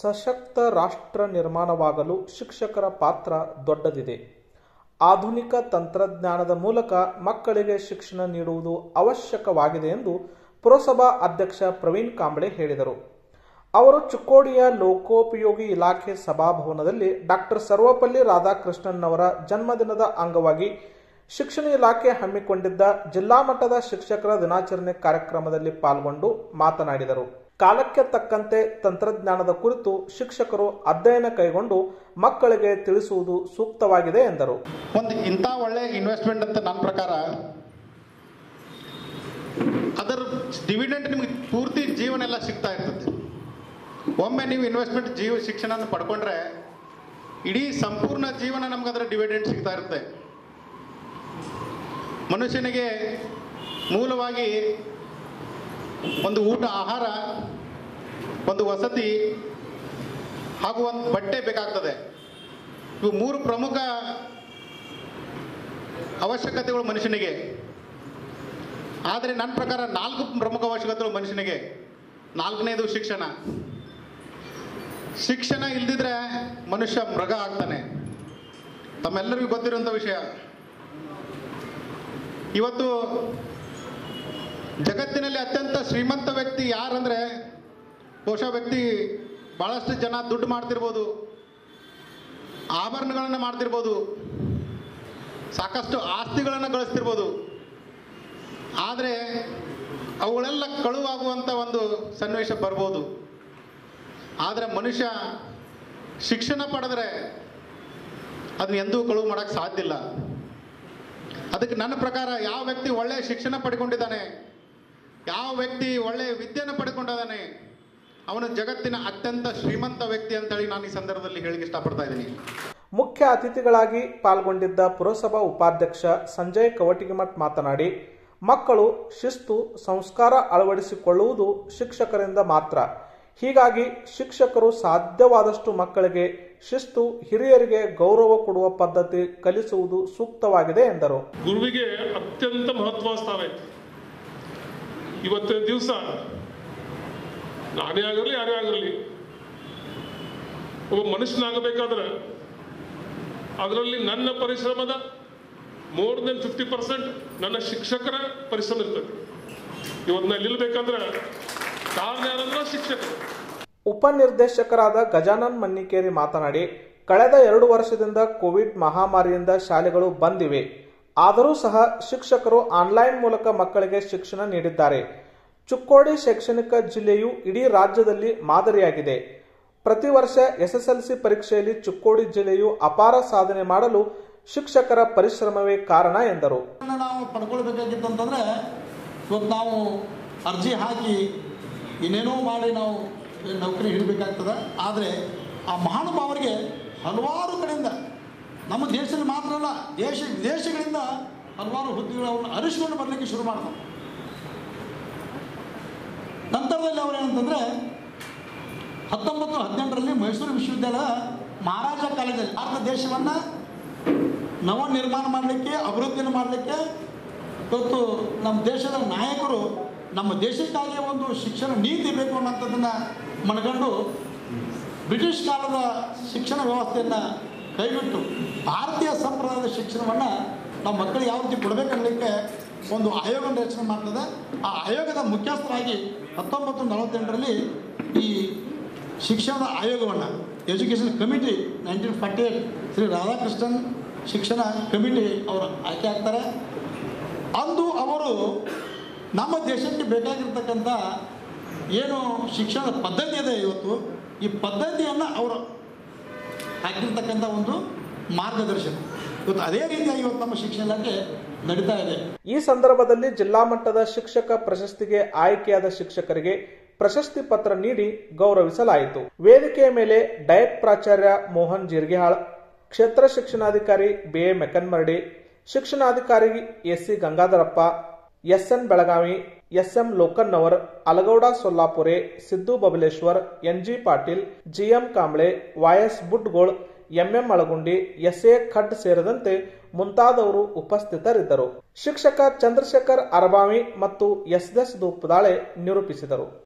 ಸಶಕ್ತ ರಾಷ್ಟ್ರ ನಿರ್ಮಾಣವಾಗಲು ಶಿಕ್ಷಕರ ಪಾತ್ರ ದೊಡ್ಡದಿದೆ ಆಧುನಿಕ ತಂತ್ರಜ್ಞಾನದ ಮೂಲಕ ಮಕ್ಕಳಿಗೆ ಶಿಕ್ಷಣ ನೀಡುವುದು ಅವಶ್ಯಕವಾಗಿದೆ ಎಂದು ಪುರಸಭಾ ಅಧ್ಯಕ್ಷ ಪ್ರವೀಣ್ ಕಾಂಬಳೆ ಹೇಳಿದರು ಅವರು ಚಿಕ್ಕೋಡಿಯ ಲೋಕೋಪಯೋಗಿ ಇಲಾಖೆ ಸಭಾಭವನದಲ್ಲಿ ಡಾಕ್ಟರ್ ಸರ್ವಪಲ್ಲಿ ರಾಧಾಕೃಷ್ಣನ್ ಅವರ ಜನ್ಮದಿನದ ಅಂಗವಾಗಿ ಶಿಕ್ಷಣ ಇಲಾಖೆ ಹಮ್ಮಿಕೊಂಡಿದ್ದ ಜಿಲ್ಲಾ ಮಟ್ಟದ ಶಿಕ್ಷಕರ ದಿನಾಚರಣೆ ಕಾರ್ಯಕ್ರಮದಲ್ಲಿ ಪಾಲ್ಗೊಂಡು ಮಾತನಾಡಿದರು ಕಾಲಕ್ಕೆ ತಕ್ಕಂತೆ ತಂತ್ರಜ್ಞಾನದ ಕುರಿತು ಶಿಕ್ಷಕರು ಅಧ್ಯಯನ ಕೈಗೊಂಡು ಮಕ್ಕಳಿಗೆ ತಿಳಿಸುವುದು ಸೂಕ್ತವಾಗಿದೆ ಎಂದರು ಒಂದು ಇಂಥ ಒಳ್ಳೆ ಇನ್ವೆಸ್ಟ್ಮೆಂಟ್ ಅಂತ ನನ್ನ ಪ್ರಕಾರ ಅದರ ಡಿವಿಡೆಂಟ್ ನಿಮಗೆ ಪೂರ್ತಿ ಜೀವನ ಎಲ್ಲ ಸಿಗ್ತಾ ಇರ್ತದೆ ಒಮ್ಮೆ ನೀವು ಇನ್ವೆಸ್ಟ್ಮೆಂಟ್ ಜೀವ ಶಿಕ್ಷಣ ಪಡ್ಕೊಂಡ್ರೆ ಇಡೀ ಸಂಪೂರ್ಣ ಜೀವನ ನಮ್ಗೆ ಅದರ ಡಿವಿಡೆಂಟ್ ಸಿಗ್ತಾ ಇರುತ್ತೆ ಮನುಷ್ಯನಿಗೆ ಮೂಲವಾಗಿ ಒಂದು ಊಟ ಆಹಾರ ಒಂದು ವಸತಿ ಹಾಗೂ ಒಂದು ಬಟ್ಟೆ ಬೇಕಾಗ್ತದೆ ಇವು ಮೂರು ಪ್ರಮುಖ ಅವಶ್ಯಕತೆಗಳು ಮನುಷ್ಯನಿಗೆ ಆದರೆ ನನ್ನ ಪ್ರಕಾರ ನಾಲ್ಕು ಪ್ರಮುಖ ಅವಶ್ಯಕತೆಗಳು ಮನುಷ್ಯನಿಗೆ ನಾಲ್ಕನೇದು ಶಿಕ್ಷಣ ಶಿಕ್ಷಣ ಇಲ್ದಿದ್ರೆ ಮನುಷ್ಯ ಮೃಗ ಆಗ್ತಾನೆ ತಮ್ಮೆಲ್ಲರಿಗೂ ಗೊತ್ತಿರುವಂಥ ವಿಷಯ ಇವತ್ತು ಜಗತ್ತಿನಲ್ಲಿ ಅತ್ಯಂತ ಶ್ರೀಮಂತ ವ್ಯಕ್ತಿ ಯಾರಂದ್ರೆ ಬಹುಶಃ ವ್ಯಕ್ತಿ ಬಹಳಷ್ಟು ಜನ ದುಡ್ಡು ಮಾಡ್ತಿರ್ಬೋದು ಆಭರಣಗಳನ್ನು ಮಾಡ್ತಿರ್ಬೋದು ಸಾಕಷ್ಟು ಆಸ್ತಿಗಳನ್ನು ಗಳಿಸ್ತಿರ್ಬೋದು ಆದರೆ ಅವುಗಳೆಲ್ಲ ಕಳುವಾಗುವಂಥ ಒಂದು ಸನ್ನಿವೇಶ ಬರ್ಬೋದು ಆದರೆ ಮನುಷ್ಯ ಶಿಕ್ಷಣ ಪಡೆದ್ರೆ ಅದನ್ನ ಎಂದೂ ಕಳುವು ಮಾಡೋಕ್ಕೆ ಸಾಧ್ಯ ಇಲ್ಲ ಅದಕ್ಕೆ ನನ್ನ ಪ್ರಕಾರ ಯಾವ ವ್ಯಕ್ತಿ ಒಳ್ಳೆಯ ಶಿಕ್ಷಣ ಪಡ್ಕೊಂಡಿದ್ದಾನೆ ಯಾವ ವ್ಯಕ್ತಿ ಒಳ್ಳೆಯ ವಿದ್ಯೆಯನ್ನು ಪಡ್ಕೊಂಡಿದ್ದಾನೆ ಅವನು ಜಗತ್ತಿನ ಅತ್ಯಂತ ಶ್ರೀಮಂತ ವ್ಯಕ್ತಿ ಅಂತೇಳಿ ನಾನು ಈ ಸಂದರ್ಭದಲ್ಲಿ ಹೇಳಿಕ್ಕೆ ಇಷ್ಟಪಡ್ತಾ ಇದ್ದೀನಿ ಮುಖ್ಯ ಅತಿಥಿಗಳಾಗಿ ಪಾಲ್ಗೊಂಡಿದ್ದ ಪುರಸಭಾ ಉಪಾಧ್ಯಕ್ಷ ಸಂಜಯ್ ಕವಟಿಗಿಮಠ್ ಮಾತನಾಡಿ ಮಕ್ಕಳು ಶಿಸ್ತು ಸಂಸ್ಕಾರ ಅಳವಡಿಸಿಕೊಳ್ಳುವುದು ಶಿಕ್ಷಕರಿಂದ ಮಾತ್ರ ಹೀಗಾಗಿ ಶಿಕ್ಷಕರು ಸಾಧ್ಯವಾದಷ್ಟು ಮಕ್ಕಳಿಗೆ ಶಿಸ್ತು ಹಿರಿಯರಿಗೆ ಗೌರವ ಕೊಡುವ ಪದ್ಧತಿ ಕಲಿಸುವುದು ಸೂಕ್ತವಾಗಿದೆ ಎಂದರು ಗುರುವಿಗೆ ಅತ್ಯಂತ ಮಹತ್ವ ಸ್ಥಾನ ಐತಿ ಇವತ್ತಿನ ದಿವಸ ನಾನೇ ಆಗಿರಲಿ ಯಾರೇ ಆಗಿರಲಿ ಒಬ್ಬ ಮನುಷ್ಯನಾಗಬೇಕಾದ್ರೆ ಅದರಲ್ಲಿ ನನ್ನ ಪರಿಶ್ರಮದ ಮೋರ್ ದೆನ್ ಫಿಫ್ಟಿ ಪರ್ಸೆಂಟ್ ನನ್ನ ಶಿಕ್ಷಕರ ಪರಿಶ್ರಮ ಇರ್ತದೆ ಇವತ್ತು ನಾನು ನಿಲ್ಬೇಕಂದ್ರೆ ಕಾರಣ ಯಾರಂದ್ರೆ ಶಿಕ್ಷಕರು ಉಪನಿರ್ದೇಶಕರಾದ ಗಜಾನನ್ ಮನ್ನಿಕೇರಿ ಮಾತನಾಡಿ ಕಳೆದ ಎರಡು ವರ್ಷದಿಂದ ಕೋವಿಡ್ ಮಹಾಮಾರಿಯಿಂದ ಶಾಲೆಗಳು ಬಂದಿವೆ ಆದರೂ ಸಹ ಶಿಕ್ಷಕರು ಆನ್ಲೈನ್ ಮೂಲಕ ಮಕ್ಕಳಿಗೆ ಶಿಕ್ಷಣ ನೀಡಿದ್ದಾರೆ ಚುಕ್ಕೋಡಿ ಶೈಕ್ಷಣಿಕ ಜಿಲ್ಲೆಯು ಇಡೀ ರಾಜ್ಯದಲ್ಲಿ ಮಾದರಿಯಾಗಿದೆ ಪ್ರತಿ ವರ್ಷ ಎಸ್ಎಸ್ಎಲ್ಸಿ ಪರೀಕ್ಷೆಯಲ್ಲಿ ಚುಕ್ಕೋಡಿ ಜಿಲ್ಲೆಯು ಅಪಾರ ಸಾಧನೆ ಮಾಡಲು ಶಿಕ್ಷಕರ ಪರಿಶ್ರಮವೇ ಕಾರಣ ಎಂದರು ಅನ್ನ ನಾವು ಪಡ್ಕೊಳ್ಬೇಕಾಗಿತ್ತು ಅಂತಂದ್ರೆ ಇವತ್ತು ನಾವು ಅರ್ಜಿ ಹಾಕಿ ಏನೇನೋ ಮಾಡಿ ನಾವು ನೌಕರಿ ಹಿಡಬೇಕಾಗ್ತದೆ ಆದರೆ ಆ ಮಹಾನುಭಾವರಿಗೆ ಹಲವಾರು ಕಡೆಯಿಂದ ನಮ್ಮ ದೇಶದಲ್ಲಿ ಮಾತ್ರ ಅಲ್ಲ ದೇಶ ವಿದೇಶಗಳಿಂದ ಹಲವಾರು ಹುದ್ದೆಗಳನ್ನು ಅರಿಸ್ಕೊಂಡು ಬರಲಿಕ್ಕೆ ಶುರು ಮಾಡ್ತಾರೆ ನಂತರದಲ್ಲಿ ಅವ್ರು ಏನಂತಂದರೆ ಹತ್ತೊಂಬತ್ತು ಹದಿನೆಂಟರಲ್ಲಿ ಮೈಸೂರು ವಿಶ್ವವಿದ್ಯಾಲಯ ಮಹಾರಾಜ ಕಾಲೇಜಲ್ಲಿ ಭಾರತ ದೇಶವನ್ನು ನವ ನಿರ್ಮಾಣ ಮಾಡಲಿಕ್ಕೆ ಅಭಿವೃದ್ಧಿಯನ್ನು ಮಾಡಲಿಕ್ಕೆ ಇವತ್ತು ನಮ್ಮ ದೇಶದ ನಾಯಕರು ನಮ್ಮ ದೇಶಕ್ಕಾಗಿ ಒಂದು ಶಿಕ್ಷಣ ನೀತಿ ಬೇಕು ಅನ್ನೋಂಥದ್ದನ್ನು ಮನಗಂಡು ಬ್ರಿಟಿಷ್ ಕಾಲದ ಶಿಕ್ಷಣ ವ್ಯವಸ್ಥೆಯನ್ನು ಕೈಬಿಟ್ಟು ಭಾರತೀಯ ಸಂಪ್ರದಾಯದ ಶಿಕ್ಷಣವನ್ನು ನಾವು ಮಕ್ಕಳಿಗೆ ಯಾವ ರೀತಿ ಕೊಡಬೇಕನ್ನಲಿಕ್ಕೆ ಒಂದು ಆಯೋಗನ ರಚನೆ ಮಾಡ್ತದೆ ಆ ಆಯೋಗದ ಮುಖ್ಯಸ್ಥರಾಗಿ ಹತ್ತೊಂಬತ್ತು ನಲವತ್ತೆಂಟರಲ್ಲಿ ಈ ಶಿಕ್ಷಣದ ಆಯೋಗವನ್ನು education committee nineteen forty eight Shri Radhakrishnan ಶಿಕ್ಷಣ ಕಮಿಟಿ ಅವರು ಆಯ್ಕೆ ಆಗ್ತಾರೆ ಅಂದು ಅವರು ನಮ್ಮ ದೇಶಕ್ಕೆ ಬೇಕಾಗಿರ್ತಕ್ಕಂಥ ಏನು ಶಿಕ್ಷಣದ ಪದ್ಧತಿ ಇದೆ ಇವತ್ತು ಈ ಪದ್ಧತಿಯನ್ನು ಅವರು ಹಾಕಿರ್ತಕ್ಕಂಥ ಒಂದು ಮಾರ್ಗದರ್ಶನ ಇವತ್ತು ಅದೇ ರೀತಿಯಾಗಿ ಇವತ್ತು ನಮ್ಮ ಶಿಕ್ಷಣ ಇಲಾಖೆ ನಡೀತಾ ಇದೆ ಈ ಸಂದರ್ಭದಲ್ಲಿ ಜಿಲ್ಲಾ ಮಟ್ಟದ ಶಿಕ್ಷಕ ಪ್ರಶಸ್ತಿಗೆ ಆಯ್ಕೆಯಾದ ಶಿಕ್ಷಕರಿಗೆ ಪ್ರಶಸ್ತಿ ಪತ್ರ ನೀಡಿ ಗೌರವಿಸಲಾಯಿತು ವೇದಿಕೆಯ ಮೇಲೆ ಡಯಟ್ ಪ್ರಾಚಾರ್ಯ ಮೋಹನ್ ಜೀರ್ಗಿಹಾಳ್ ಕ್ಷೇತ್ರ ಶಿಕ್ಷಣಾಧಿಕಾರಿ ಬಿ ಎ ಮೆಕನ್ಮರ್ಡಿ ಶಿಕ್ಷಣಾಧಿಕಾರಿ SC Gangadharappa SN Belagavi SM Lokannavar Alagouda Sollapure Siddu Babaleshwar NG Patil GM Kamble YS Budgol MM Alagundi SA Khad ಸೇರಿದಂತೆ ಮುಂತಾದವರು ಉಪಸ್ಥಿತರಿದ್ದರು ಶಿಕ್ಷಕ ಚಂದ್ರಶೇಖರ್ ಅರಬಾವಿ ಮತ್ತು ಎಸ್ ಎಸ್ ದೂಪದಾಳೆ ನಿರೂಪಿಸಿದರು